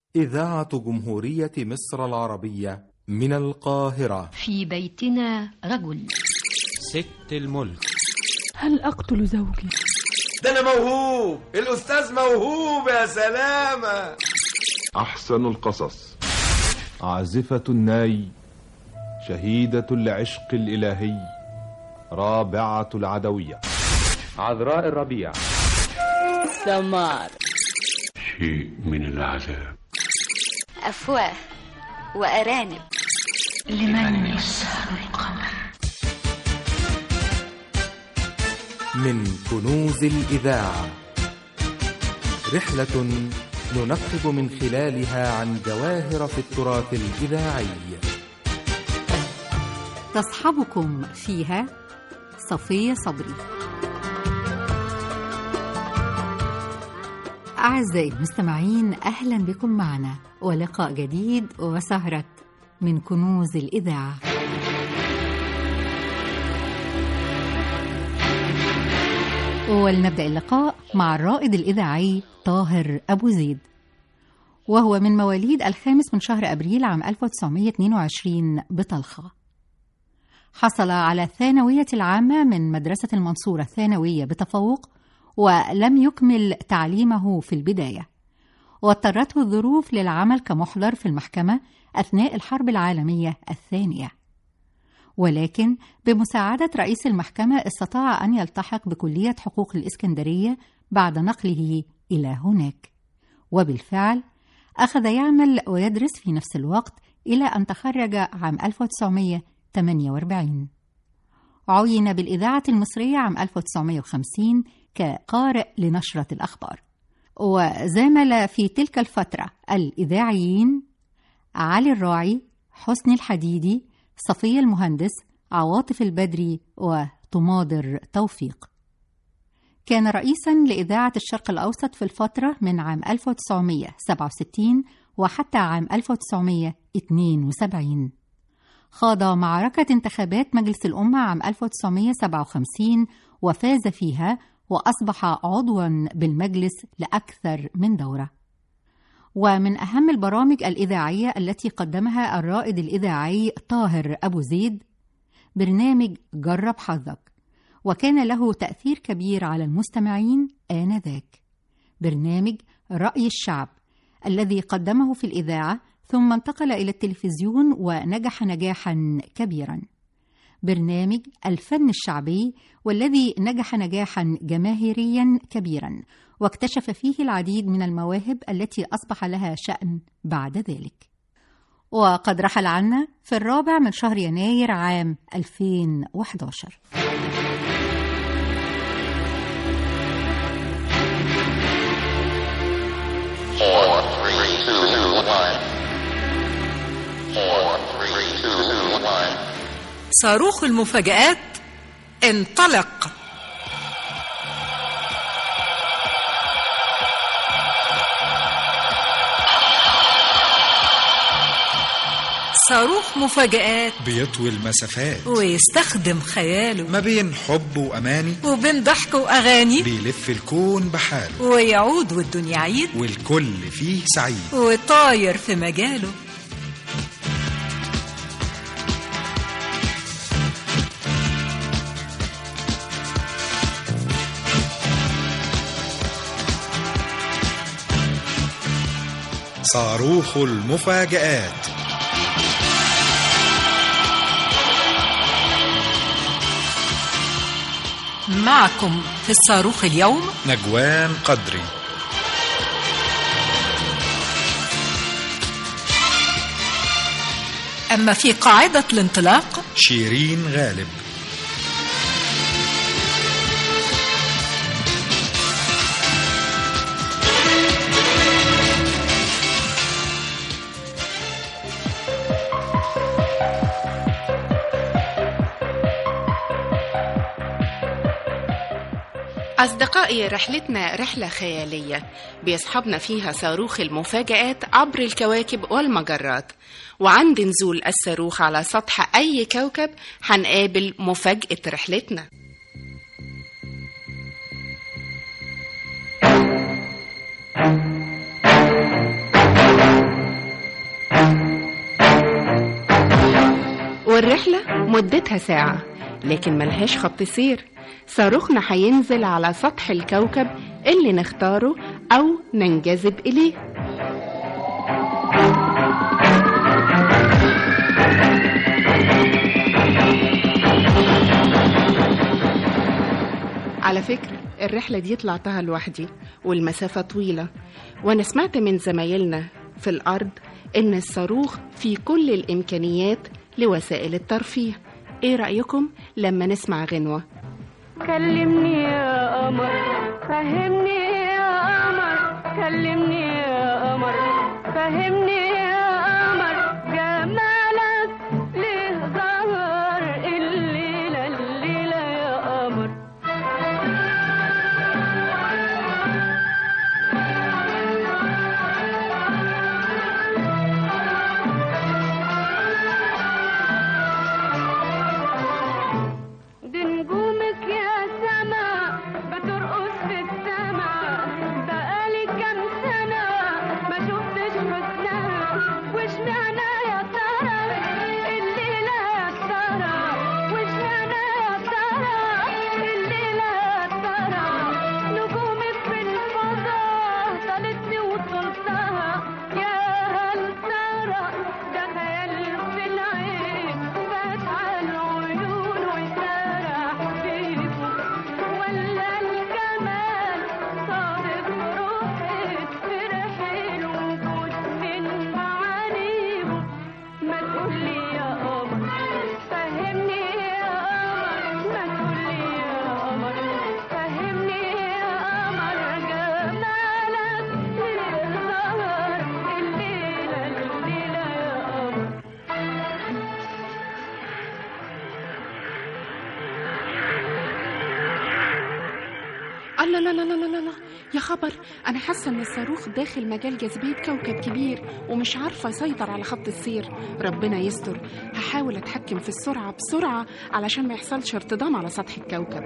إذاعة جمهورية مصر العربية من القاهرة في بيتنا رجل ست الملك هل أقتل زوجي؟ ده أنا موهوب الأستاذ موهوب يا سلامة أحسن القصص عازفة الناي شهيدة العشق الإلهي رابعة العدوية عذراء الربيع سمار شيء من العذاب أفواه وأرانب لمن يسهر القمر من كنوز الإذاعة رحلة ننقب من خلالها عن جواهر في التراث الإذاعي تصحبكم فيها صفية صبري أعزائي المستمعين أهلا بكم معنا ولقاء جديد وسهرة من كنوز الإذاعة ولنبدأ اللقاء مع الرائد الإذاعي طاهر أبو زيد وهو من مواليد الخامس من شهر أبريل عام 1922 بطلخة حصل على الثانوية العامة من مدرسة المنصورة الثانوية بتفوق ولم يكمل تعليمه في البداية واضطرته الظروف للعمل كمحضر في المحكمة أثناء الحرب العالمية الثانية ولكن بمساعدة رئيس المحكمة استطاع أن يلتحق بكلية حقوق الإسكندرية بعد نقله إلى هناك وبالفعل أخذ يعمل ويدرس في نفس الوقت إلى أن تخرج عام 1948 عين بالإذاعة المصرية عام 1950 كقارئ لنشرة الأخبار وزامل في تلك الفترة الإذاعيين علي الراعي حسني الحديدي صفية المهندس عواطف البدري وطماضر توفيق كان رئيسا لإذاعة الشرق الأوسط في الفترة من عام 1967 وحتى عام 1972 خاض معركة انتخابات مجلس الأمة عام 1957 وفاز فيها وأصبح عضوا بالمجلس لأكثر من دورة ومن أهم البرامج الإذاعية التي قدمها الرائد الإذاعي طاهر أبو زيد برنامج جرب حظك وكان له تأثير كبير على المستمعين آنذاك برنامج رأي الشعب الذي قدمه في الإذاعة ثم انتقل إلى التلفزيون ونجح نجاحا كبيرا برنامج الفن الشعبي والذي نجح نجاحا جماهيريا كبيرا واكتشف فيه العديد من المواهب التي اصبح لها شان بعد ذلك وقد رحل عنا في الرابع من شهر يناير عام 2011 Four, three, two, one. Four, three, two, one. صاروخ المفاجآت انطلق صاروخ مفاجآت بيطوي المسافات ويستخدم خياله ما بين حب وأماني وبين ضحك وأغاني بيلف الكون بحاله ويعود والدنيا عيد والكل فيه سعيد وطاير في مجاله صاروخ المفاجآت معكم في الصاروخ اليوم نجوان قدري أما في قاعدة الانطلاق شيرين غالب أصدقائي رحلتنا رحلة خيالية بيصحبنا فيها صاروخ المفاجآت عبر الكواكب والمجرات وعند نزول الصاروخ على سطح أي كوكب هنقابل مفاجأة رحلتنا الرحلة مدتها ساعة لكن ملهاش خط سير صاروخنا هينزل على سطح الكوكب اللي نختاره أو ننجذب إليه على فكرة الرحلة دي طلعتها لوحدي والمسافة طويلة وأنا سمعت من زمايلنا في الأرض إن الصاروخ فيه كل الإمكانيات لوسائل الترفيه إيه رأيكم لما نسمع غنوة كلمني يا قمر فهمني يا قمر كلمني يا قمر فهمني يا قمر جمالك ليه ظهر الليلة الليلة يا قمر دي نجومك يا سما بترقص في السما بقالي كام سنة ما شفتش حسنها وش معنى يا ترى الليلة يا ترى وش معنى يا ترى الليلة يا ترى نجومك في الفضاء طالتني وطلتها يا هل ترى ده خيال في العين فات على العيون وسرح فيكم ولا الجمال صادف روحي فرح الوجود من معانيهم ما تقولي يا قمر فهمني يا قمر ما تقولي يا قمر فهمني يا قمر جمالك ليه ظهر الليلة الليلة يا قمر الله لا لا لا لا لا لا يا خبر أنا حاسة إن الصاروخ داخل مجال جاذبية كوكب كبير ومش عارفة أسيطر على خط السير ربنا يستر هحاول أتحكم في السرعة بسرعة علشان ما يحصلش ارتدام على سطح الكوكب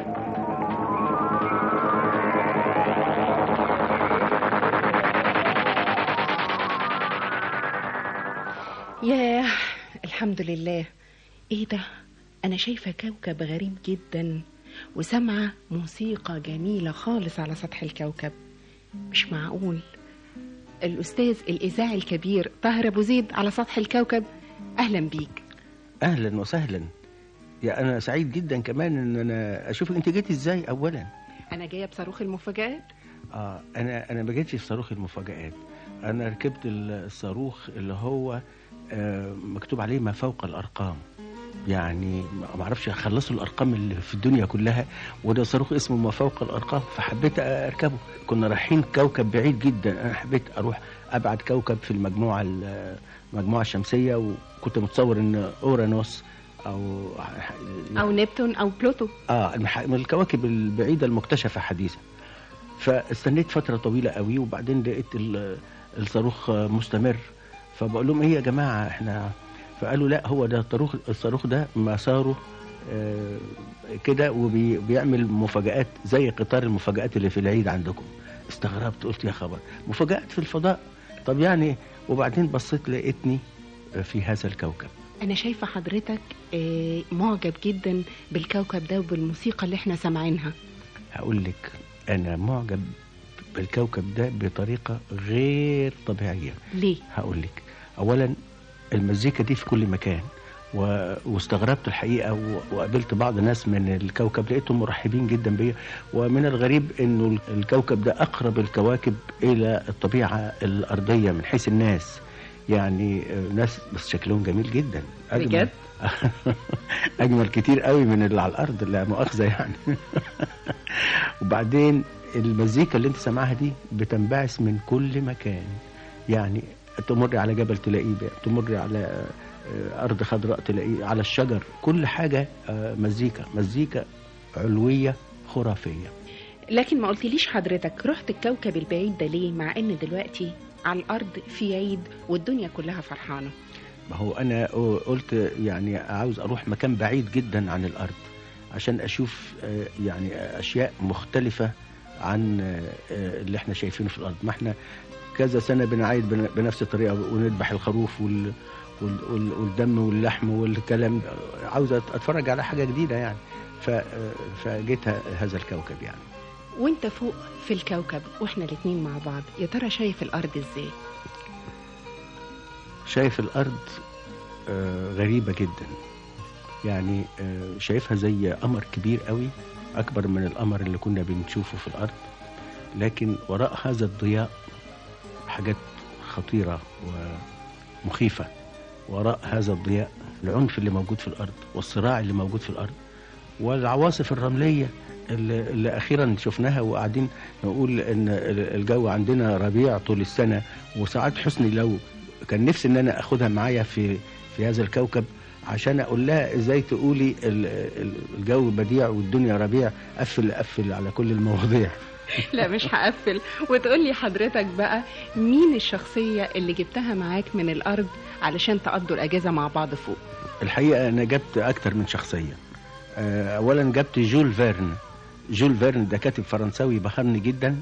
ياه الحمد لله ايه ده انا شايفه كوكب غريب جدا وسامعه موسيقى جميله خالص على سطح الكوكب مش معقول الاستاذ الاذاعي الكبير طاهر ابو زيد على سطح الكوكب اهلا بيك اهلا وسهلا يا انا سعيد جدا كمان ان انا اشوفك انت جيتي ازاي اولا انا جايه بصاروخ المفاجآت اه انا انا ما جيتش في صاروخ المفاجآت انا ركبت الصاروخ اللي هو آه مكتوب عليه ما فوق الارقام يعني ما اعرفش اخلصوا الارقام اللي في الدنيا كلها وده صاروخ اسمه ما فوق الارقام فحبيت اركبه كنا رايحين كوكب بعيد جدا انا حبيت اروح ابعد كوكب في المجموعه المجموعه الشمسيه وكنت متصور ان اورانوس او او نبتون او بلوتو اه المح- من الكواكب البعيده المكتشفه حديثا فاستنيت فتره طويله قوي وبعدين لقيت ال- الصاروخ مستمر فبقول لهم ايه يا جماعه احنا فقالوا لا هو ده الصاروخ الصاروخ ده مساره آه، كده وبيعمل مفاجآت زي قطار المفاجآت اللي في العيد عندكم استغربت قلت يا خبر مفاجآت في الفضاء طب يعني وبعدين بصيت لقيتني في هذا الكوكب انا شايفه حضرتك آه، معجب جدا بالكوكب ده وبالموسيقى اللي احنا سامعينها هقول لك انا معجب بالكوكب ده بطريقه غير طبيعيه ليه هقول لك اولا المزيكا دي في كل مكان و... واستغربت الحقيقه و... وقابلت بعض ناس من الكوكب لقيتهم مرحبين جدا بيا ومن الغريب انه الكوكب ده اقرب الكواكب الى الطبيعه الارضيه من حيث الناس يعني آه، ناس بس شكلهم جميل جدا أجمل- بجد؟ اجمل كتير قوي من اللي على الارض لا مؤاخذه يعني وبعدين المزيكا اللي انت سامعها دي بتنبعث من كل مكان يعني تمر على جبل تلاقيه بقى، تمر على آه، ارض خضراء تلاقيه على الشجر كل حاجه آه، مزيكا مزيكا علويه خرافيه لكن ما قلتليش حضرتك رحت الكوكب البعيد ده ليه مع ان دلوقتي على الارض في عيد والدنيا كلها فرحانه ما هو انا قلت يعني عاوز اروح مكان بعيد جدا عن الارض عشان اشوف آه، يعني اشياء مختلفه عن آه، اللي احنا شايفينه في الارض ما احنا كذا سنه بنعايد بن- بنفس الطريقه ونذبح الخروف وال وال- وال- والدم واللحم والكلام ده. عاوز أت- اتفرج على حاجه جديده يعني ف فجيت ه- هذا الكوكب يعني وانت فوق في الكوكب واحنا الاتنين مع بعض يا ترى شايف الارض ازاي شايف الارض آه، غريبه جدا يعني آه، شايفها زي قمر كبير قوي اكبر من القمر اللي كنا بنشوفه في الارض لكن وراء هذا الضياء حاجات خطيره ومخيفه وراء هذا الضياء العنف اللي موجود في الارض والصراع اللي موجود في الارض والعواصف الرمليه اللي, اللي اخيرا شفناها وقاعدين نقول ان الجو عندنا ربيع طول السنه وساعات حسني لو كان نفسي ان انا اخدها معايا في في هذا الكوكب عشان اقول لها ازاي تقولي ال- ال- الجو بديع والدنيا ربيع قفل قفل على كل المواضيع لا مش هقفل وتقول لي حضرتك بقى مين الشخصية اللي جبتها معاك من الأرض علشان تقضوا الأجازة مع بعض فوق الحقيقه انا جبت اكتر من شخصيه آه، اولا جبت جول فيرن جول فيرن ده كاتب فرنساوي بهرني جدا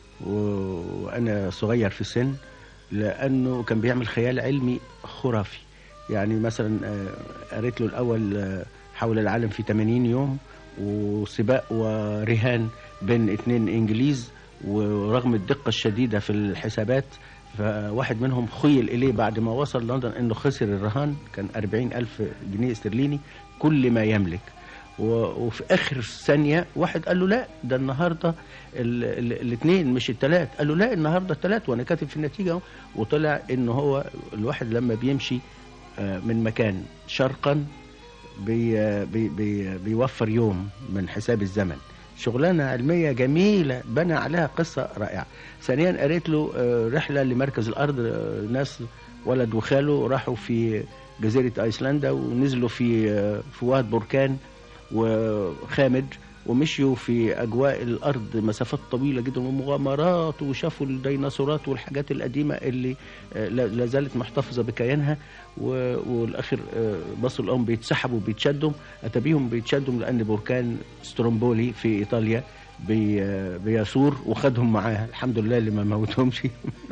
و- وانا صغير في السن لانه كان بيعمل خيال علمي خرافي يعني مثلا آه، قريت له الاول آه، حول العالم في 80 يوم وسباق ورهان بين اتنين انجليز ورغم الدقة الشديدة في الحسابات فواحد منهم خيل إليه بعد ما وصل لندن أنه خسر الرهان كان 40 ألف جنيه استرليني كل ما يملك و- وفي آخر ثانية واحد قال له لا ده النهاردة الاثنين مش الثلاث قال له لا النهاردة الثلاث وأنا كاتب في النتيجة أهو. وطلع إنه هو الواحد لما بيمشي آه، من مكان شرقا بي بي بي بيوفر يوم من حساب الزمن شغلانة علمية جميلة بنى عليها قصة رائعة ثانيا قريت له آه، رحلة لمركز الأرض آه، ناس ولد وخاله راحوا في جزيرة أيسلندا ونزلوا في آه، في واد بركان وخامد ومشيوا في أجواء الأرض مسافات طويلة جدا ومغامرات وشافوا الديناصورات والحاجات القديمة اللي آه، لا لا زالت محتفظة بكيانها و- والآخر آه، بصوا لهم بيتسحبوا بيتشدوا أتبيهم بيتشدوا لأن بركان سترومبولي في إيطاليا بي آه، بيثور وخدهم معاه الحمد لله اللي ما موتهمش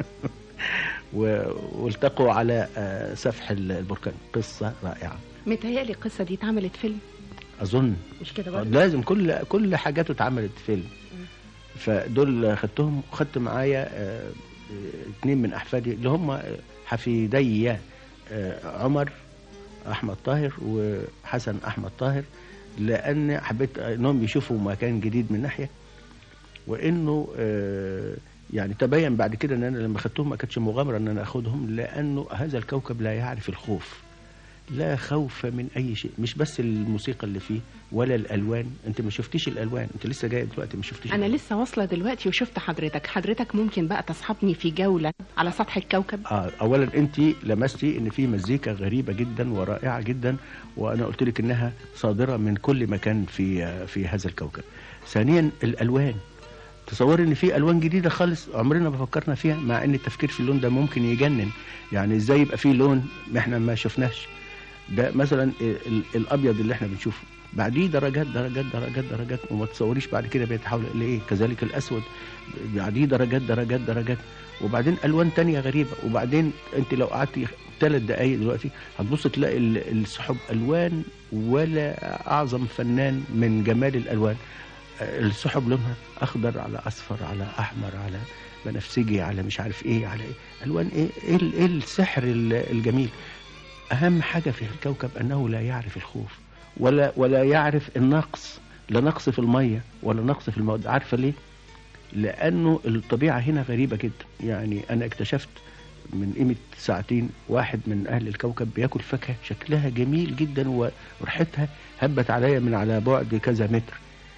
و- والتقوا على آه، سفح البركان قصة رائعة متهيألي القصة دي اتعملت فيلم أظن مش كده برضه لازم كل كل حاجاته اتعملت فيلم فدول خدتهم وخدت معايا آه، آه، اتنين من احفادي اللي هم حفيدي آه، عمر احمد طاهر وحسن احمد طاهر لان حبيت انهم يشوفوا مكان جديد من ناحيه وانه آه، يعني تبين بعد كده ان انا لما خدتهم ما كانتش مغامره ان انا اخدهم لانه هذا الكوكب لا يعرف الخوف لا خوف من اي شيء مش بس الموسيقى اللي فيه ولا الالوان انت ما شفتيش الالوان انت لسه جاي دلوقتي ما شفتيش أنا لسه واصلة دلوقتي وشفت حضرتك حضرتك ممكن بقى تصحبني في جولة على سطح الكوكب آه اولا انت لمستي ان في مزيكا غريبه جدا ورائعه جدا وانا قلت لك انها صادره من كل مكان في آه، في هذا الكوكب ثانيا الالوان تصوري ان في الوان جديده خالص عمرنا ما فكرنا فيها مع ان التفكير في اللون ده ممكن يجنن يعني ازاي يبقى في لون احنا ما شفناش ده مثلا ال- الابيض اللي احنا بنشوفه بعديه درجات درجات درجات درجات وما تصوريش بعد كده بيتحول الى ايه كذلك الاسود بعديه درجات درجات درجات وبعدين الوان تانية غريبه وبعدين انت لو قعدتي ثلاث دقايق دلوقتي هتبص تلاقي ال- السحب الوان ولا اعظم فنان من جمال الالوان آه، السحب لونها اخضر على اصفر على احمر على بنفسجي على مش عارف ايه على ايه الوان ايه ايه, ال- إيه السحر ال- الجميل اهم حاجه في الكوكب انه لا يعرف الخوف ولا ولا يعرف النقص لا نقص في الميه ولا نقص في المواد عارفه ليه لانه الطبيعه هنا غريبه جدا يعني انا اكتشفت من قيمه ساعتين واحد من اهل الكوكب بياكل فاكهه شكلها جميل جدا وريحتها هبت عليا من على بعد كذا متر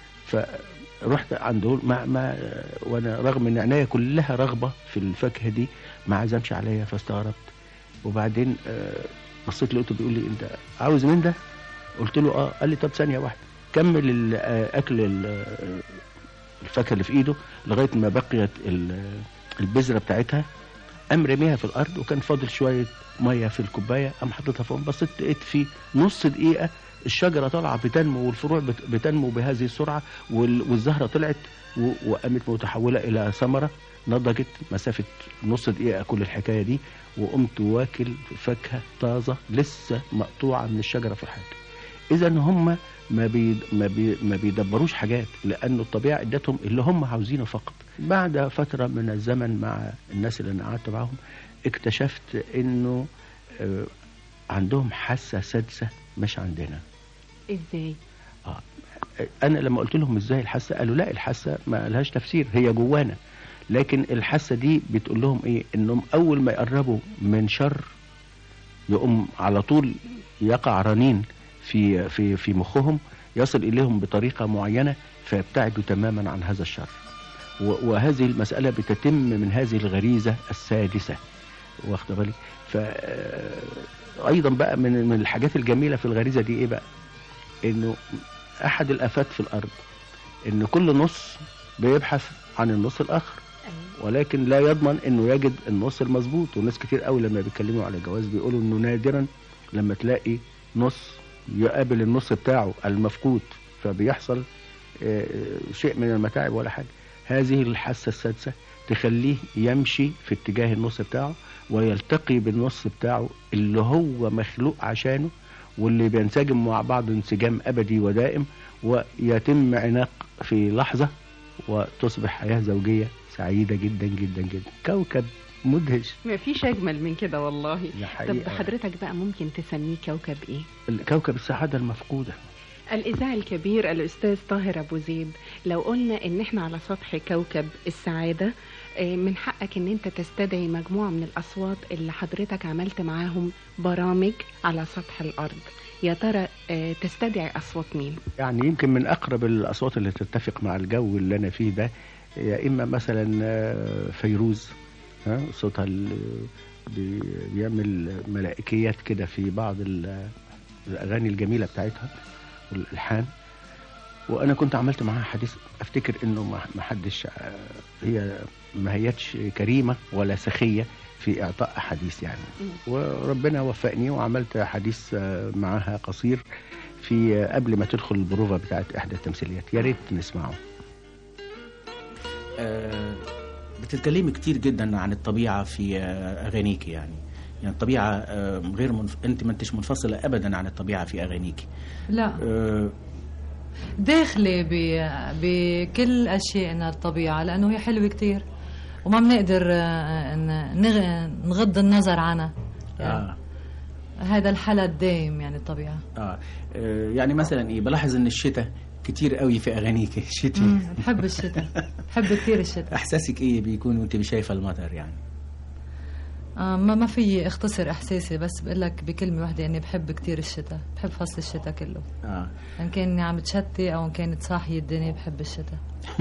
فرحت عنده مع ما وانا رغم ان عينيا كلها رغبه في الفاكهه دي ما عزمش عليا فاستغربت وبعدين آه، بصيت لقيته بيقول لي انت عاوز من ده قلت له اه قال لي طب ثانيه واحده كمل ال- آه، اكل ال- آه، الفاكهه اللي في ايده لغايه ما بقيت ال- البذره بتاعتها قام رميها في الارض وكان فاضل شويه ميه في الكوبايه قام حاططها فوق بصيت لقيت في نص دقيقه الشجره طالعه بتنمو والفروع بت- بتنمو بهذه السرعه وال- والزهره طلعت و- وقامت متحوله الى ثمره نضجت مسافه نص دقيقه كل الحكايه دي وقمت واكل فاكهه طازه لسه مقطوعه من الشجره في الحاجه اذا هم ما بي ما, بي ما بيدبروش حاجات لانه الطبيعه ادتهم اللي هم عاوزينه فقط بعد فتره من الزمن مع الناس اللي انا قعدت معاهم اكتشفت انه آه، عندهم حاسه سادسه مش عندنا ازاي انا لما قلت لهم ازاي الحاسه قالوا لا الحاسه ما لهاش تفسير هي جوانا لكن الحاسه دي بتقول لهم ايه انهم اول ما يقربوا من شر يقوم على طول يقع رنين في في في مخهم يصل اليهم بطريقه معينه فيبتعدوا تماما عن هذا الشر و- وهذه المساله بتتم من هذه الغريزه السادسه واخد بالك ف ايضا بقى من من الحاجات الجميله في الغريزه دي ايه بقى انه احد الافات في الارض ان كل نص بيبحث عن النص الاخر ولكن لا يضمن انه يجد النص المظبوط وناس كتير قوي لما بيتكلموا على الجواز بيقولوا انه نادرا لما تلاقي نص يقابل النص بتاعه المفقود فبيحصل آه، شيء من المتاعب ولا حاجه هذه الحاسه السادسه تخليه يمشي في اتجاه النص بتاعه ويلتقي بالنص بتاعه اللي هو مخلوق عشانه واللي بينسجم مع بعض انسجام ابدي ودائم ويتم عناق في لحظه وتصبح حياه زوجيه سعيده جدا جدا جدا كوكب مدهش ما فيش اجمل من كده والله ده طب حقيقة. حضرتك بقى ممكن تسميه كوكب ايه الكوكب السعاده المفقوده الإذاعي الكبير الأستاذ طاهر أبو زيد لو قلنا إن إحنا على سطح كوكب السعادة آه، من حقك إن أنت تستدعي مجموعة من الأصوات اللي حضرتك عملت معاهم برامج على سطح الأرض يا ترى آه، تستدعي أصوات مين؟ يعني يمكن من اقرب الاصوات اللي تتفق مع الجو اللي انا فيه ده يا اما مثلا آه، فيروز ها صوتها ال- بي- بيعمل ملائكيات كده في بعض ال- الاغاني الجميله بتاعتها والالحان وانا كنت عملت معاها حديث افتكر انه ما ما حدش آه، هي ما هيتش كريمه ولا سخيه في اعطاء احاديث يعني وربنا وفقني وعملت حديث آه، معاها قصير في آه، قبل ما تدخل البروفه بتاعت احدى التمثيليات يا ريت نسمعه آه، بتتكلمي كتير جدا عن الطبيعة في آه، أغانيك يعني يعني الطبيعة آه، غير منف... أنت ما أنتش منفصلة أبدا عن الطبيعة في أغانيك لا آه، داخلة ب- بكل أشيائنا الطبيعة لأنه هي حلوة كتير وما بنقدر آه، ن- نغ- نغض النظر عنها آه. هذا الحالة الدائم يعني الطبيعة آه. آه، يعني مثلا إيه بلاحظ إن الشتاء كتير قوي في أغانيك الشتاء مم، بحب الشتاء بحب كتير الشتاء إحساسك إيه بيكون وأنت شايفة المطر يعني آه ما ما في اختصر احساسي بس بقول لك بكلمه واحده اني بحب كتير الشتاء بحب فصل الشتاء كله آه. ان كاني عم تشتي او ان كانت صاحيه الدنيا بحب الشتاء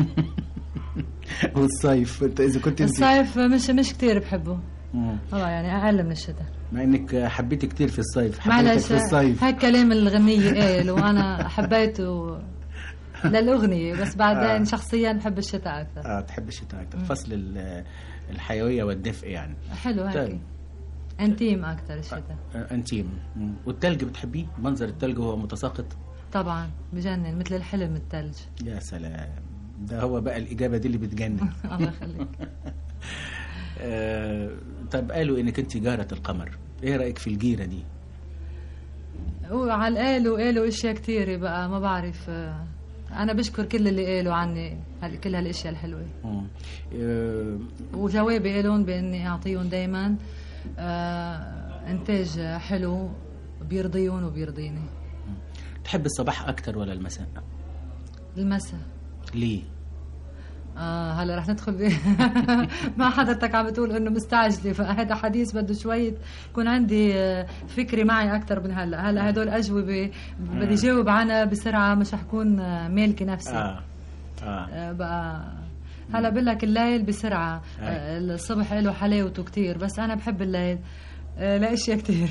والصيف أنت إذا كنت أنت الصيف مش مش كتير بحبه مم. اه يعني اقل من الشتاء مع إنك حبيت كتير في الصيف حبيتك معلش في الصيف هيك كلام الغنية قال وانا حبيته للاغنيه بس بعدين آه. شخصيا بحب الشتاء اكثر اه تحب الشتاء اكتر مم. فصل ال- الحيويه والدفء يعني حلو هيك طيب. انتيم اكثر الشتاء آه، انتيم مم. والتلج بتحبيه منظر التلج وهو متساقط طبعا بجنن مثل الحلم الثلج يا سلام ده هو بقى الاجابه دي اللي بتجنن الله يخليك آه طب قالوا انك انت جاره القمر ايه رايك في الجيره دي وعلى قالوا قالوا اشياء كثيره بقى ما بعرف آه، انا بشكر كل اللي قالوا عني هال- كل هالاشياء الحلوه مم. آه وجوابي لهم باني اعطيهم دائما انتاج حلو بيرضيهم وبيرضيني تحب الصباح اكتر ولا المساء المساء ليه آه هلا رح ندخل ب... ما حضرتك عم بتقول انه مستعجله فهذا حديث بده شويه يكون عندي آه، فكري معي اكثر من هلا هلا هدول اجوبه بدي جاوب عنها بسرعه مش رح كون آه، مالكه نفسي اه اه آه بقى هلا بقول لك الليل بسرعه آه الصبح له حلاوته كتير بس انا بحب الليل آه لاشياء كتير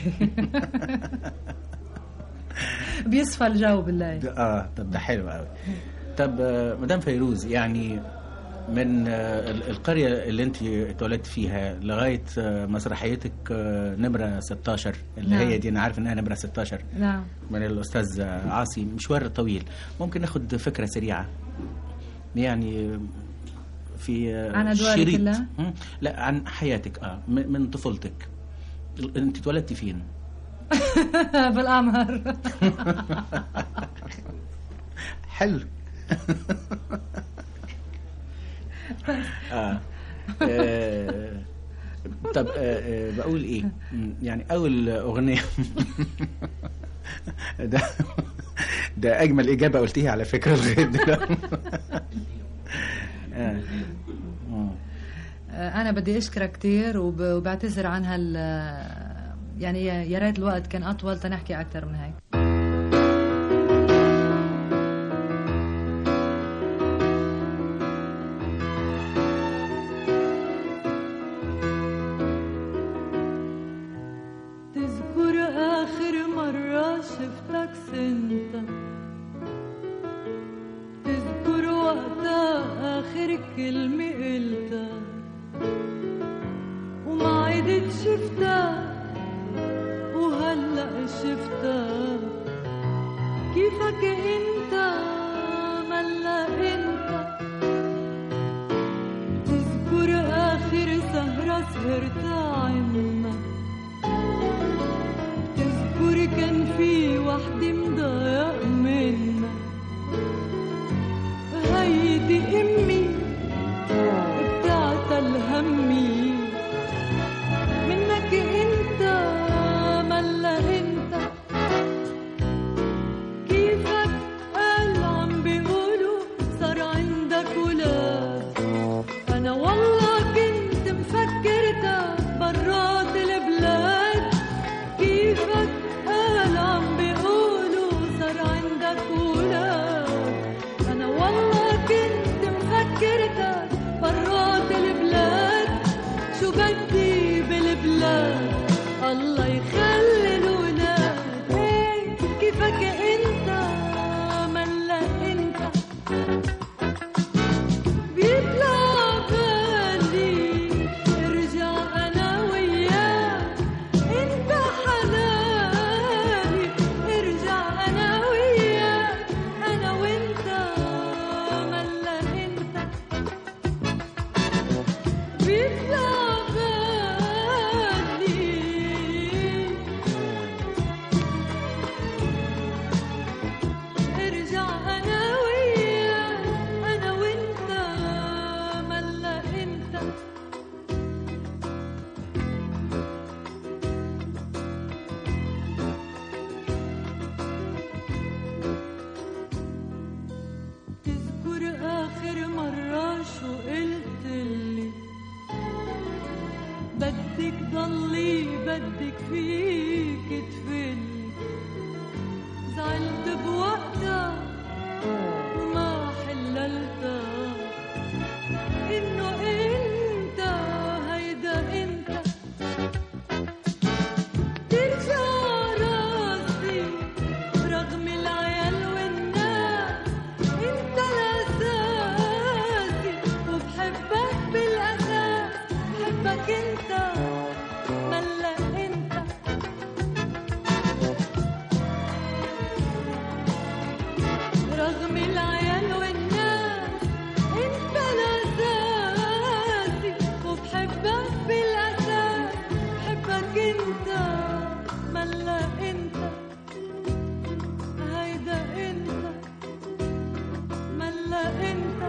بيصفى الجو بالليل اه طب ده حلو قوي طب آه، مدام فيروز يعني من آه، ال- القرية اللي انت اتولدت فيها لغاية آه، مسرحيتك آه، نمرة 16 اللي نعم. هي دي انا عارف انها نمرة 16 نعم من الأستاذ عاصي مشوار طويل ممكن ناخد فكرة سريعة يعني في عن أدوارك شريط كلها؟ مم. لا عن حياتك اه م- من طفولتك انت اتولدتي فين؟ بالقمر حلو آه. آه. طب آه. آه. بقول ايه مم، يعني اول اغنيه ده ده اجمل اجابه قلتيها على فكره لغايه دلوقتي آه. مم. انا بدي اشكرك كثير وب- وبعتذر عن هال يعني يا يا ريت الوقت كان اطول تنحكي اكثر من هيك تذكر آخر مرة شفتك سنتا تذكر وقتها آخر كلمة قلتها وما عدت شفتها وهلأ شفتها كيفك انت ملا انت تذكر آخر سهرة سهرتها عنا تذكر كان في وحدة مضايق منا هيدي أمي بتاعت الهمي منك انت ملا انت كيفك قال عم بيقولوا صار عندك ولاد انا والله كنت مفكرتك برات البلاد كيفك قال عم بيقولوا صار عندك ولاد انا والله كنت مفكرتك برات البلاد شو بدي بالبلاد الله يخلي الولاد إيه كيفك انت ملا انت بيطلع بالي ارجع انا وياك انت حناني ارجع انا وياك انا وانت ملا انت بيطلع بالي ارجع انا وياك انا وانت ملا انت تذكر اخر مرة شو قلت لي بدك ضلي بدك فيك تفلي زعلت بوقتها وما حللتها انه انت هيدا انت ترجع راسي رغم العيال والناس انت الاساسي وبحبك بالاساس بحبك انت ملا انت رغم العيال والناس انت الاساسي وبحبك بالاساس بحبك انت ملا انت هيدا انت ملا انت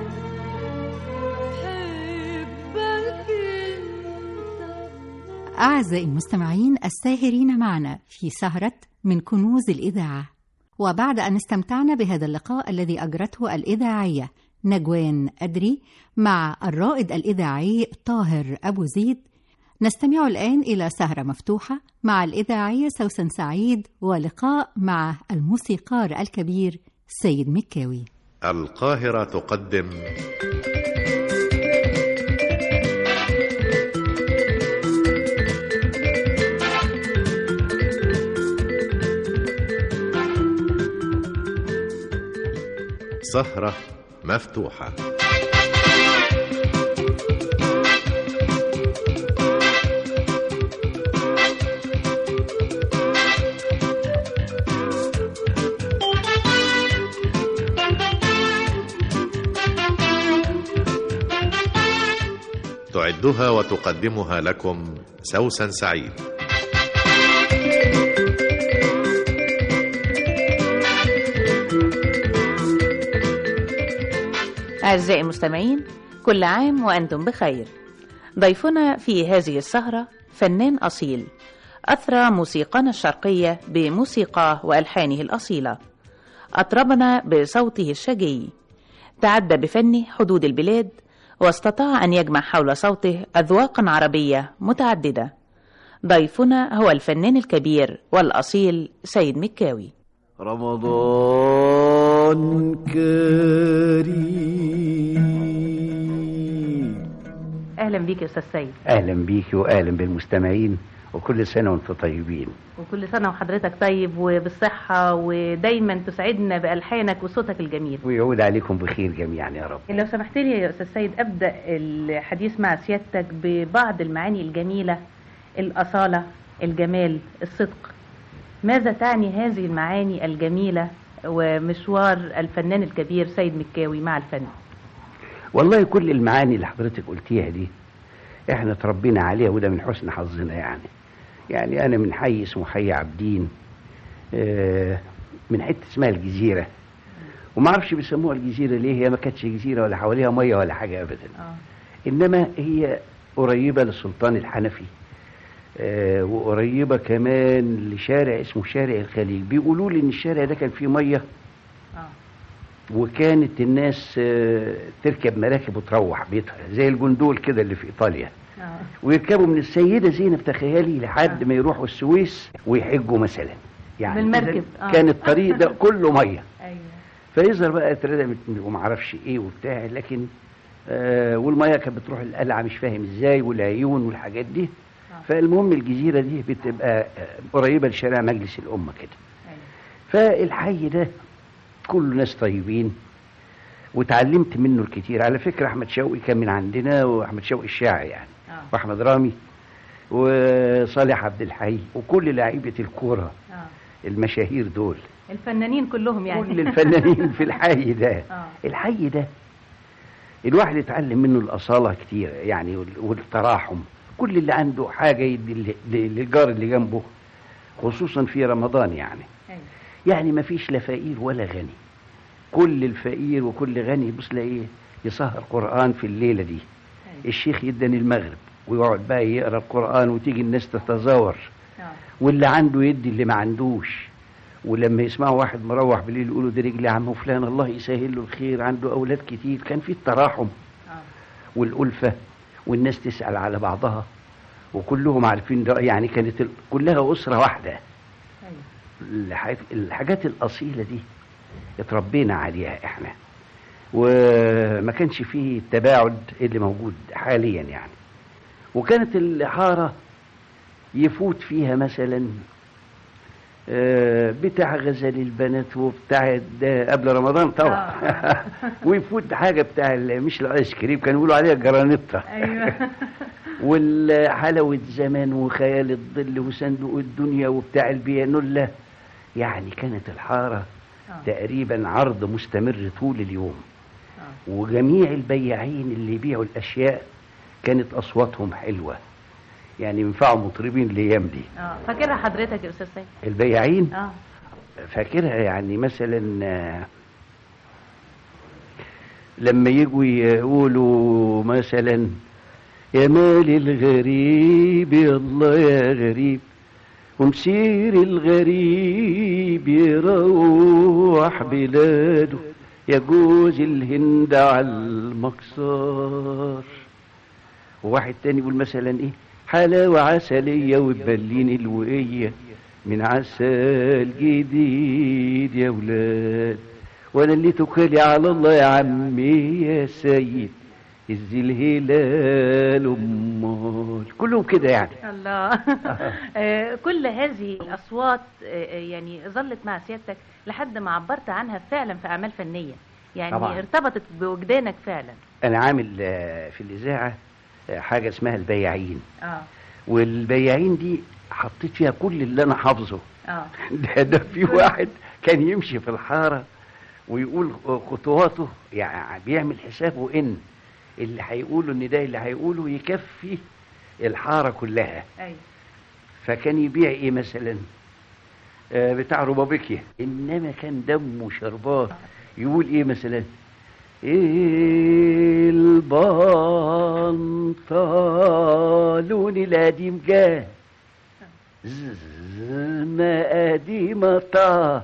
بحبك انت أعزائي المستمعين الساهرين معنا في سهرة من كنوز الإذاعة وبعد أن استمتعنا بهذا اللقاء الذي أجرته الإذاعية نجوان أدري مع الرائد الإذاعي طاهر أبو زيد نستمع الآن إلى سهرة مفتوحة مع الإذاعية سوسن سعيد ولقاء مع الموسيقار الكبير سيد مكاوي القاهرة تقدم سهرة مفتوحة تعدها وتقدمها لكم سوسن سعيد أعزائي المستمعين كل عام وأنتم بخير ضيفنا في هذه السهرة فنان أصيل أثرى موسيقانا الشرقية بموسيقاه وألحانه الأصيلة أطربنا بصوته الشجي تعدى بفنه حدود البلاد واستطاع أن يجمع حول صوته أذواقا عربية متعددة ضيفنا هو الفنان الكبير والأصيل سيد مكاوي رمضان كريم أهلا بيك يا أستاذ سيد اهلا بيك واهلا بالمستمعين وكل سنه وانتم طيبين وكل سنة وحضرتك طيب وبالصحة ودايما تسعدنا بألحانك وصوتك الجميل ويعود عليكم بخير جميعا يا رب لو سمحت لي يا أستاذ سيد أبدأ الحديث مع سيادتك ببعض المعاني الجميلة الأصالة الجمال الصدق ماذا تعني هذه المعاني الجميلة ومشوار الفنان الكبير سيد مكاوي مع الفن والله كل المعاني اللي حضرتك قلتيها دي احنا اتربينا عليها وده من حسن حظنا يعني يعني انا من حي اسمه حي عابدين آه، من حته اسمها الجزيره وما اعرفش بيسموها الجزيره ليه هي ما كانتش جزيره ولا حواليها ميه ولا حاجه ابدا انما هي قريبه للسلطان الحنفي آه، وقريبه كمان لشارع اسمه شارع الخليل بيقولوا لي ان الشارع ده كان فيه ميه وكانت الناس آه، تركب مراكب وتروح بيتها زي الجندول كده اللي في ايطاليا ويركبوا من السيده زينب تخيلي لحد ما يروحوا السويس ويحجوا مثلا يعني بالمركب، إذا آه. كان الطريق ده كله ميه أيوة. فيظهر بقى اتردمت وما اعرفش ايه وبتاع لكن آه والميه كانت بتروح القلعه مش فاهم ازاي والعيون والحاجات دي فالمهم الجزيره دي بتبقى آه، قريبه لشارع مجلس الامه كده فالحي ده كله ناس طيبين وتعلمت منه الكتير على فكره احمد شوقي كان من عندنا واحمد شوقي الشاعر يعني واحمد رامي وصالح عبد الحي وكل لعيبه الكوره المشاهير دول الفنانين كلهم يعني كل الفنانين في الحي ده آه. الحي ده الواحد يتعلم منه الأصالة كتير يعني وال- والتراحم كل اللي عنده حاجة يدي ل- ل- للجار اللي جنبه خصوصا في رمضان يعني يعني ما فيش لا فقير ولا غني كل الفقير وكل غني بص ايه يسهر قرآن في الليلة دي الشيخ يدني المغرب ويقعد بقى يقرا القرآن وتيجي الناس تتزاور واللي عنده يدي اللي ما عندوش ولما يسمعوا واحد مروح بالليل يقولوا ده رجل عم فلان الله يسهل له الخير عنده اولاد كتير كان في التراحم والالفه والناس تسال على بعضها وكلهم عارفين ده يعني كانت ال- كلها اسره واحده الح- الحاجات الاصيله دي اتربينا عليها احنا وما كانش فيه التباعد اللي موجود حاليا يعني وكانت الحاره يفوت فيها مثلا آه، بتاع غزل البنات وبتاع ده قبل رمضان طبعا ويفوت حاجه بتاع ال- مش الايس كريم كانوا يقولوا عليها جرانيتا ايوه والحلوة زمان وخيال الظل وصندوق الدنيا وبتاع البيانولا يعني كانت الحارة تقريبا عرض مستمر طول اليوم وجميع البياعين اللي يبيعوا الأشياء كانت أصواتهم حلوة يعني ينفعوا مطربين الأيام دي اه فاكرها حضرتك يا أستاذ سيد البياعين اه فاكرها يعني مثلا آه، لما يجوا يقولوا مثلا يا مال الغريب يا الله يا غريب ومسير الغريب يروح بلاده يجوز الهند على المكسار وواحد تاني يقول مثلا ايه حلاوة عسلية وتبلين الوقية من عسل جديد يا ولاد وانا اللي توكلي على الله يا عمي يا سيد از الهلال امال كلهم كده يعني الله آه، كل هذه الأصوات آه، يعني ظلت مع سيادتك لحد ما عبرت عنها فعلا في أعمال فنية يعني طبعاً. ارتبطت بوجدانك فعلا انا عامل آه، في الاذاعه آه، حاجه اسمها البياعين اه والبياعين دي حطيت فيها كل اللي انا حافظه اه ده, ده في واحد كان يمشي في الحاره ويقول خطواته يعني بيعمل حسابه ان اللي هيقولوا النداء اللي هيقوله يكفي الحارة كلها ايوه فكان يبيع ايه مثلا آه بتاع ربابيكيا انما كان دمه شربان يقول ايه مثلا البنطلون القديم جه ما قديم طار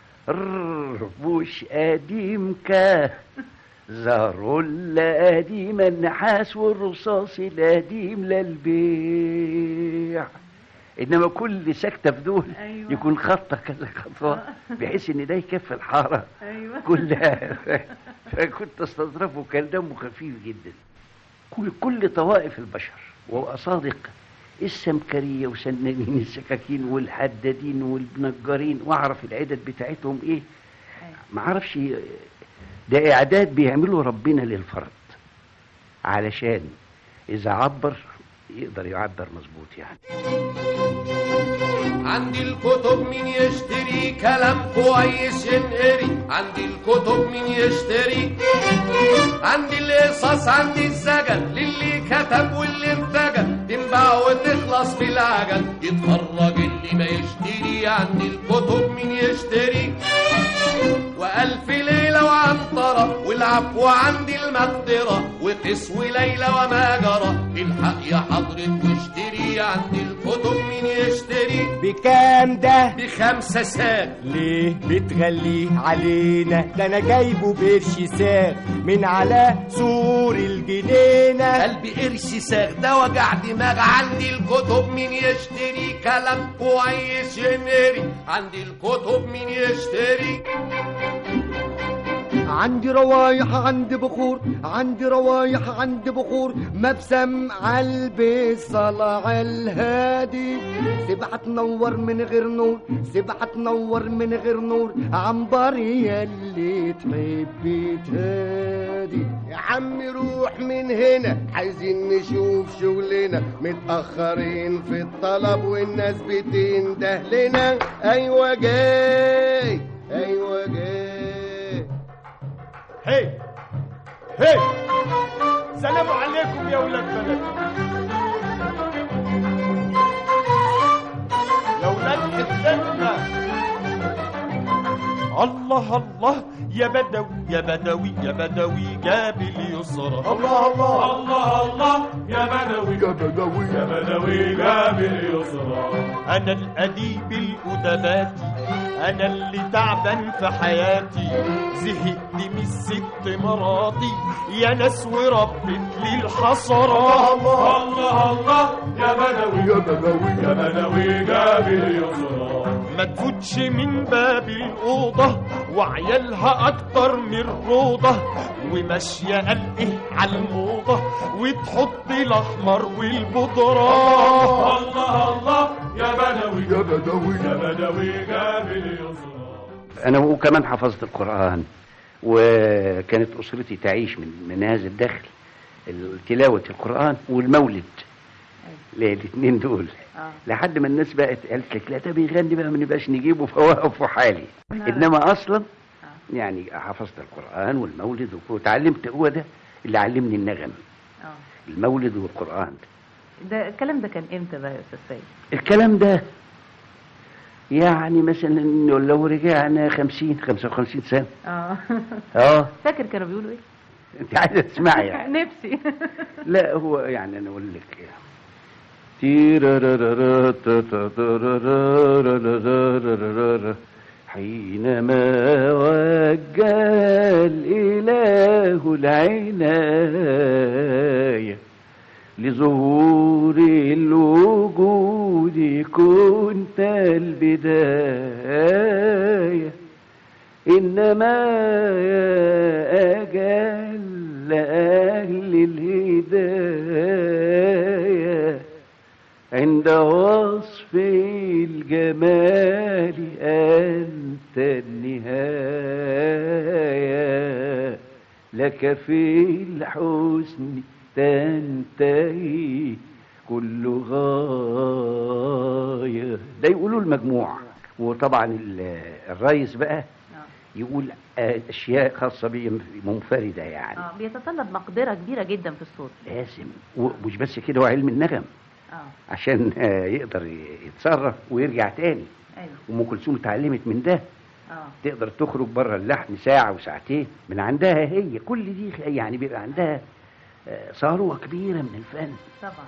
مش قديم كه زاروا القديم النحاس والرصاص القديم للبيع انما كل سكته في دول أيوة. يكون خطه كذا خطوه بحيث ان ده يكفي الحاره ايوه كلها فكنت استظرفه كان دمه خفيف جدا كل كل طوائف البشر وابقى صادق السمكريه وسنانين السكاكين والحدادين والنجارين واعرف العدد بتاعتهم ايه ما اعرفش ده اعداد بيعمله ربنا للفرد علشان اذا عبر يقدر يعبر مظبوط يعني عندي الكتب مين يشتري كلام كويس ينقري عندي الكتب مين يشتري عندي القصص عندي الزجل للي كتب واللي ارتجل تنباع وتخلص بالعجل يتفرج اللي ما يشتري عندي الكتب مين يشتري وألف ليلة وعنطرة والعفو عندي المقدرة وقس وليلة وما جرى الحق يا حضرة واشتري عندي الكتب مين يشتري بكام ده بخمسة ساق ليه بتغليه علينا ده انا جايبه بقرش ساق من على سور الجنينة قلبي قرش ساغ ده وجع دماغ عندي الكتب مين يشتري كلام كويس ينقري عندي الكتب مين يشتري عندي روايح عندي بخور عندي روايح عندي بخور مبسم عالبي صلع الهادي سبعة تنور من غير نور سبعة تنور من غير نور عنبر يلي تحبي تهادي يا عمي روح من هنا عايزين نشوف شغلنا متأخرين في الطلب والناس بتنده لنا ايوه جاي ايوه جاي هي هي سلام عليكم يا ولاد بلد يا ولاد الخدمة الله الله يا بدوي يا بدوي يا بدوي جاب اليسرى الله الله الله الله يا بدوي يا بدوي يا بدوي جاب اليسرى انا الاديب الادباتي انا اللي تعبان في حياتي زهقت من الست مراتي يا ناس وربت لي الحصرات الله الله الله يا بدوي يا بدوي يا بدوي جاب اليسرى ما تفوتش من باب الأوضة وعيالها أكتر من روضة وماشية قلقه على الموضة وتحط الأحمر والبودرة الله الله يا بدوي يا بدوي يا بدوي جاب اليسرى انا وكمان حفظت القران وكانت اسرتي تعيش من من هذا الدخل تلاوه القران والمولد الاثنين دول آه. لحد ما الناس بقت قالت لك لا ده بيغني بقى ما نبقاش نجيبه فوقف حالي نعم. انما اصلا يعني حفظت القران والمولد وتعلمت هو ده اللي علمني النغم اه المولد والقران ده الكلام ده كان امتى بقى يا استاذ سيد الكلام ده يعني مثلا إنه لو رجعنا خمسين خمسة وخمسين سنة اه اه فاكر كانوا بيقولوا ايه انت عايزة تسمعي يعني نفسي لا هو يعني انا اقول لك تيرارارارا تاتارارارارارارارارا. حينما وجه الإله العناية لظهور الوجود كنت البداية إنما يا أجل أهل الهداية عند وصف الجمال أنت النهاية لك في الحسن تنتهي كل غاية ده يقولوا المجموع وطبعا ال- الريس بقى يقول آه، اشياء خاصه بيه منفرده يعني اه بيتطلب مقدرة كبيرة جدا في الصوت لازم ومش بس كده هو علم النغم اه عشان آه، يقدر يتصرف ويرجع تاني ايوه ام كلثوم اتعلمت من ده اه تقدر تخرج بره اللحن ساعه وساعتين من عندها هي كل دي يعني بيبقى عندها آه، ثروه كبيره من الفن طبعا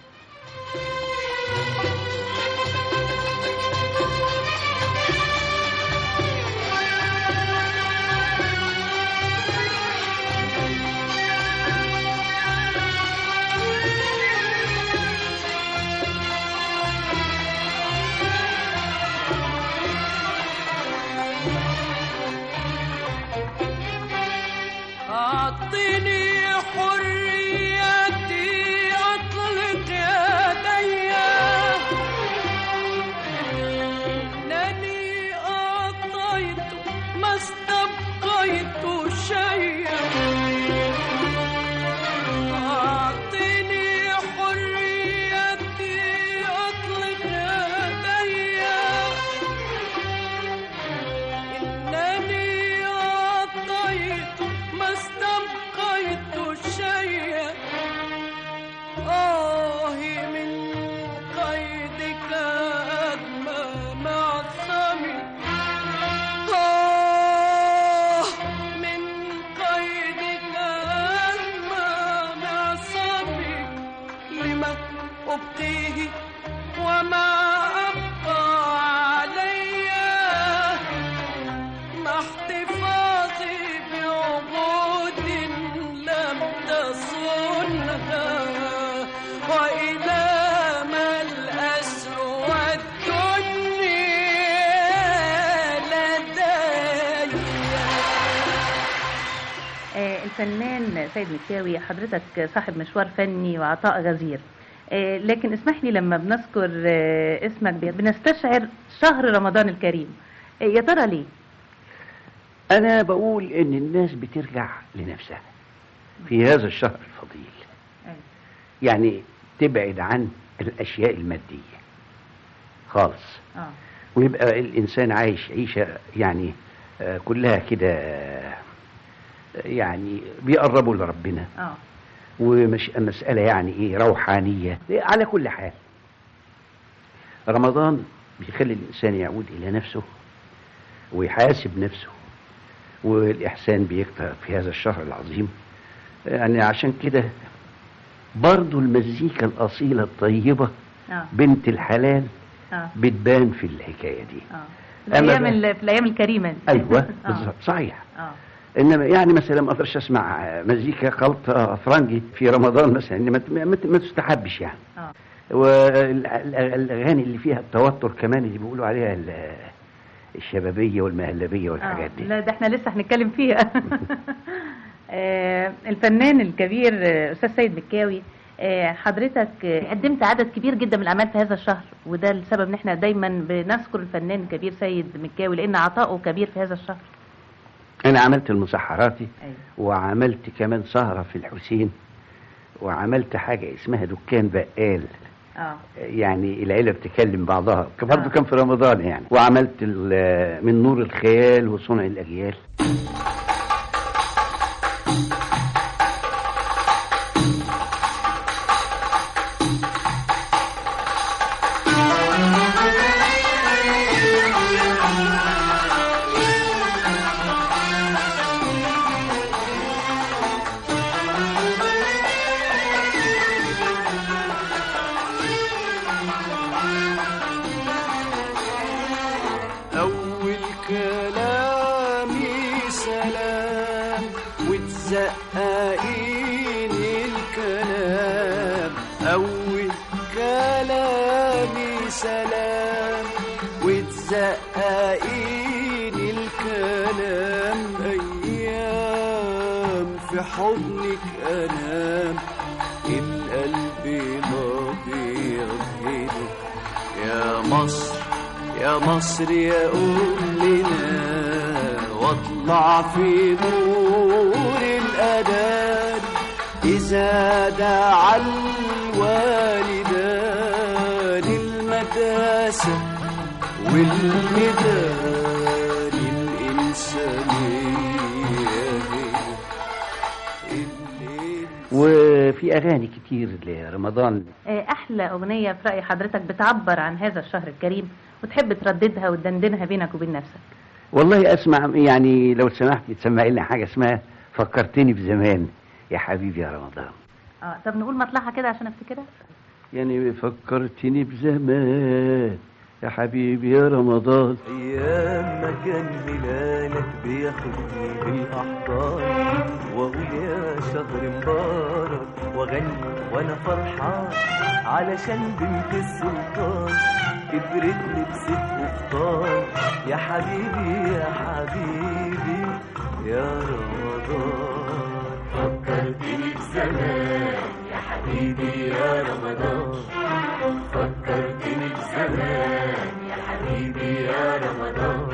أعطني حريتي أطلق يدي إنني أعطيت ما استبقيت شيئا أعطني حريتي أطلق يدي إنني أعطيت ما استبقيت شيئا آه من قيدك أدمى معصمي آه من قيدك أدمى معصمي لما أبقيه وما أبقى عليّ مع احتفاظي بعهود لم تصنها وإلى ما الأسر والدنيا لدي آه، الفنان سيد مكاوي حضرتك صاحب مشوار فني وعطاء غزير آه، لكن اسمح لي لما بنذكر آه، اسمك بي- بنستشعر شهر رمضان الكريم آه، يا ترى ليه؟ انا بقول ان الناس بترجع لنفسها في هذا الشهر الفضيل أيوة. يعني تبعد عن الاشياء الماديه خالص اه ويبقى الانسان عايش عيشه يعني آه، كلها كده آه، يعني بيقربوا لربنا اه ومش مسألة يعني ايه روحانية على كل حال رمضان بيخلي الإنسان يعود إلى نفسه ويحاسب نفسه والإحسان بيكتر في هذا الشهر العظيم يعني عشان كده برضو المزيكا الأصيلة الطيبة اه بنت الحلال اه بتبان في الحكاية دي اه في أما الايام بقى- ال- في الايام الكريمه دي. أيوة آه. بالظبط صحيح اه انما يعني مثلا ما اقدرش اسمع مزيكا خلط فرنجي في رمضان مثلا إن ما ما- ما تستحبش يعني اه والاغاني اللي فيها التوتر كمان اللي بيقولوا عليها ال- الشبابيه والمهلبيه والحاجات آه. دي لا ده احنا لسه هنتكلم فيها آه، الفنان الكبير آه، استاذ سيد مكاوي آه، حضرتك آه، قدمت عدد كبير جدا من الاعمال في هذا الشهر وده السبب ان احنا دايما بنذكر الفنان الكبير سيد مكاوي لان عطاؤه كبير في هذا الشهر انا عملت المسحراتي أيوة. وعملت كمان سهره في الحسين وعملت حاجه اسمها دكان بقال اه يعني العيله بتكلم بعضها برضه كان في رمضان يعني وعملت ال- من نور الخيال وصنع الاجيال أول كلامي سلام وتزققين الكلام أول كلامي سلام وتزققين الكلام أيام في حضنك أنام القلب ما بيغهلك يا مصر يا مصر يا أمنا واطلع في نور الأذان إذا دعا الوالدان المداسة والميدان الإنسان وفي اغاني كتير لرمضان أحلى أغنية في رأي حضرتك بتعبر عن هذا الشهر الكريم وتحب ترددها وتدندنها بينك وبين نفسك والله اسمع يعني لو سمحتي تسمعي لنا حاجه اسمها فكرتني بزمان يا حبيبي يا رمضان اه طب نقول مطلعها كده عشان افتكرها يعني فكرتني بزمان يا حبيبي يا رمضان ايام ما كان هلالك بياخدني بالاحضان واقول يا شهر مبارك واغني وانا فرحان علشان بنت السلطان كبرت لبست قفطان يا حبيبي يا حبيبي يا رمضان فكرتني بزمان يا حبيبي يا رمضان فكرتني بزمان يا حبيبي يا رمضان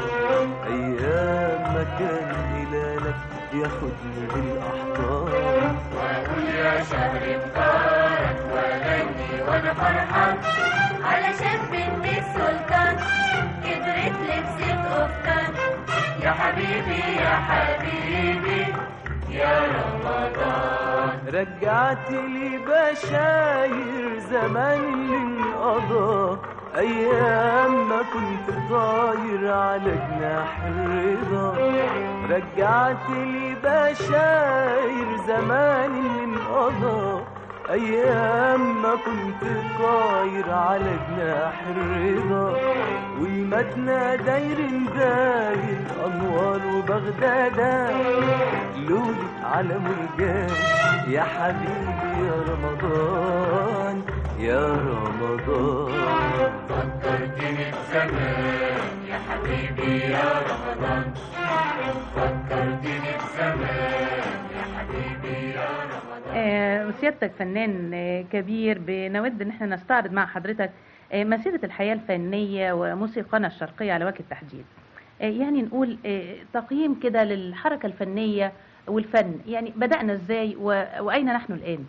ايام ما كان هلالك ياخدني بالاحضان واقول يا شهر مبارك واغني وانا فرحان علشان بنت السلطان كبرت لبست قفطان يا حبيبي يا حبيبي يا رمضان رجعت لي بشاير زمان اللي انقضى ايام ما كنت طاير على جناح الرضا رجعت لي بشاير زمان اللي انقضى ايام ما كنت طاير على جناح الرضا والمدنى داير داير انوار وبغداد لولي على مرجان يا حبيبي يا رمضان يا رمضان فكرتني بزمان يا حبيبي يا رمضان فكرتني بزمان يا حبيبي يا رمضان آه، وسيادتك فنان آه، كبير بنود ان احنا نستعرض مع حضرتك آه، مسيرة الحياة الفنية وموسيقانا الشرقية على وجه التحديد آه، يعني نقول آه، تقييم كده للحركة الفنية والفن يعني بدأنا ازاي و- وأين نحن الآن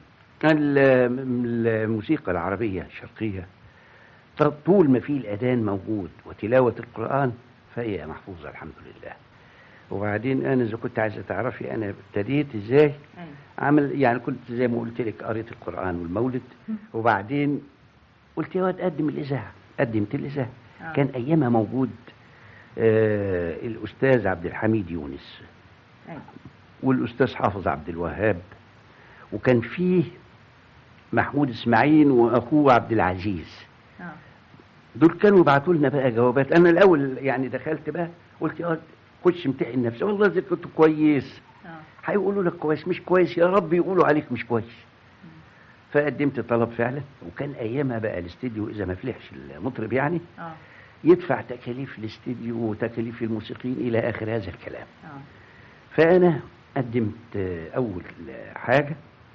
ال- الموسيقى العربية الشرقية ط- طول ما في الأذان موجود وتلاوة القرآن فهي محفوظة الحمد لله وبعدين أنا إذا كنت عايزة تعرفي أنا ابتديت إزاي عمل يعني كنت زي ما قلت لك قريت القرآن والمولد وبعدين قلت يا واد قدم الإذاعة قدمت الإذاعة آه. كان أيامها موجود آه الأستاذ عبد الحميد يونس والأستاذ حافظ عبد الوهاب وكان فيه محمود اسماعيل واخوه عبد العزيز دول كانوا يبعتوا لنا بقى جوابات انا الاول يعني دخلت بقى قلت يا واد خش امتحن نفسك والله اذا كنت كويس هيقولوا لك كويس مش كويس يا رب يقولوا عليك مش كويس فقدمت طلب فعلا وكان ايامها بقى الاستديو اذا ما فلحش المطرب يعني اه يدفع تكاليف الاستديو وتكاليف الموسيقيين الى اخر هذا الكلام فانا قدمت آه، اول حاجه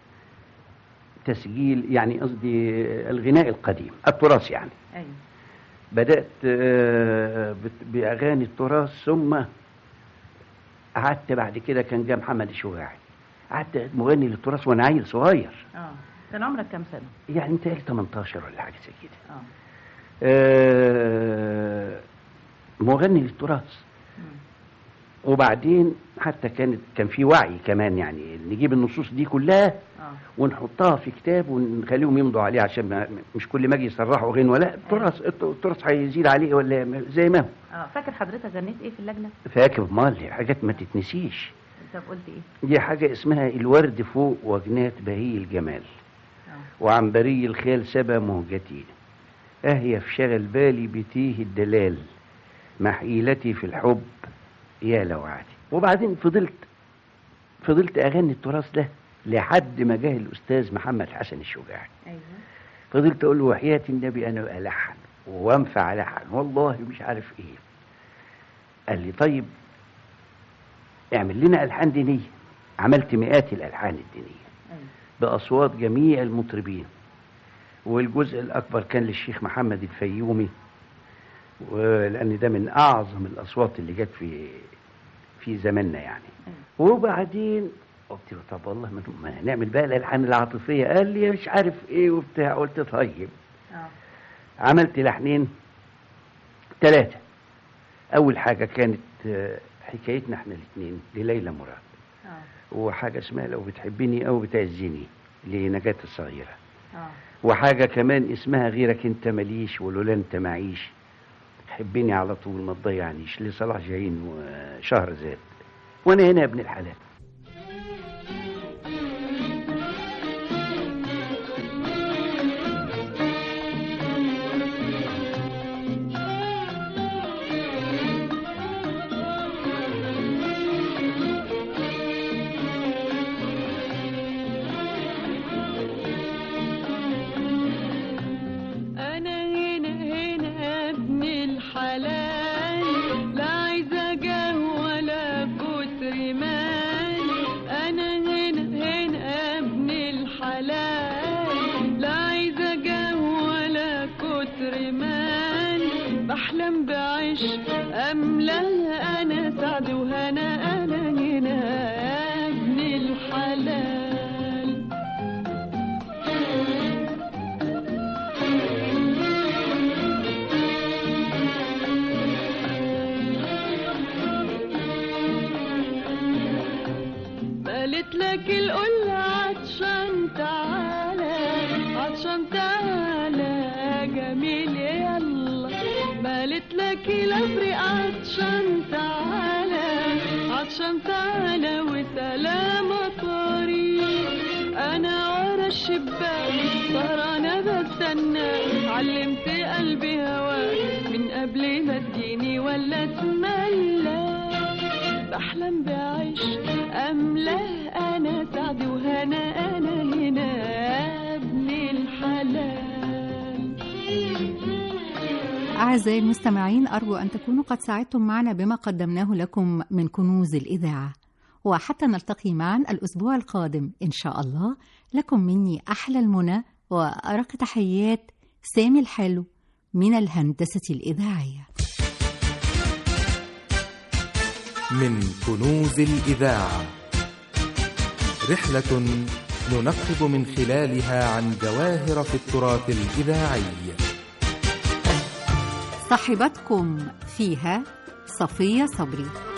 تسجيل يعني قصدي آه، الغناء القديم التراث يعني ايوه بدات آه، بت- باغاني التراث ثم قعدت بعد كده كان جه محمد الشجاعي قعدت مغني للتراث وانا عيل صغير اه كان عمرك كام سنة؟ يعني متهيألي 18 ولا حاجه زي كده اه آه، مغني للتراث وبعدين حتى كانت كان في وعي كمان يعني نجيب النصوص دي كلها اه ونحطها في كتاب ونخليهم يمضوا عليه عشان ما مش كل ما اجي يصرحوا غنوه لا التراث التراث هيزيد عليه ولا زي ما هو اه فاكر حضرتك غنيت ايه في اللجنة؟ فاكر مال حاجات ما تتنسيش طب قلت ايه؟ دي حاجه اسمها الورد فوق وجنات بهي الجمال وعنبري الخيال سبا مهجتي أهي في شغل بالي بتيه الدلال محيلتي في الحب يا لوعتي وبعدين فضلت فضلت أغني التراث ده لحد ما جه الأستاذ محمد حسن الشجاعي ايوه فضلت أقول له وحياة النبي أنا ألحن وأنفع لحن والله مش عارف إيه قال لي طيب اعمل لنا ألحان دينية عملت مئات الألحان الدينية بأصوات جميع المطربين والجزء الأكبر كان للشيخ محمد الفيومي ولأن ده من أعظم الأصوات اللي جت في في زماننا يعني وبعدين قلت له طب والله ما- ما نعمل بقى الألحان العاطفية قال لي مش عارف إيه وبتاع قلت طيب اه عملت لحنين ثلاثة أول حاجة كانت آه، حكايتنا احنا الاثنين لليلى مراد وحاجة اسمها لو بتحبني أو بتعزني لنجاة الصغيرة وحاجة كمان اسمها غيرك انت ماليش ولولا انت معيش حبني على طول ما تضيعنيش لصلاح جاهين وشهر زاد وانا هنا يا ابن الحلال أنا هنا هنا ابن الحلال لا عايزة جاه ولا كتر مال أنا هنا هنا ابن الحلال لا عايزة جاه ولا كتر مال بحلم بعيش أملاها أنا سعد وهنا أنا هنا ابن الحلال قالت لك القل عطشان تعالى عطشان تعالى جميل يلا قالت لك الابري عطشان تعالى عطشان تعالى وسلام طريق انا ورا الشباك سهرانة بستنى علمت قلبي هواك من قبل ما تجيني ولا تملى بحلم بعيش أملاه أنا سعد وهنا أنا هنا ابن الحلال أعزائي المستمعين أرجو أن تكونوا قد ساعدتم معنا بما قدمناه لكم من كنوز الإذاعة وحتى نلتقي معا الأسبوع القادم إن شاء الله لكم مني أحلى المنى وأرق تحيات سامي الحلو من الهندسة الإذاعية من كنوز الإذاعة رحلة ننقب من خلالها عن جواهر في التراث الإذاعي صاحبتكم فيها صفية صبري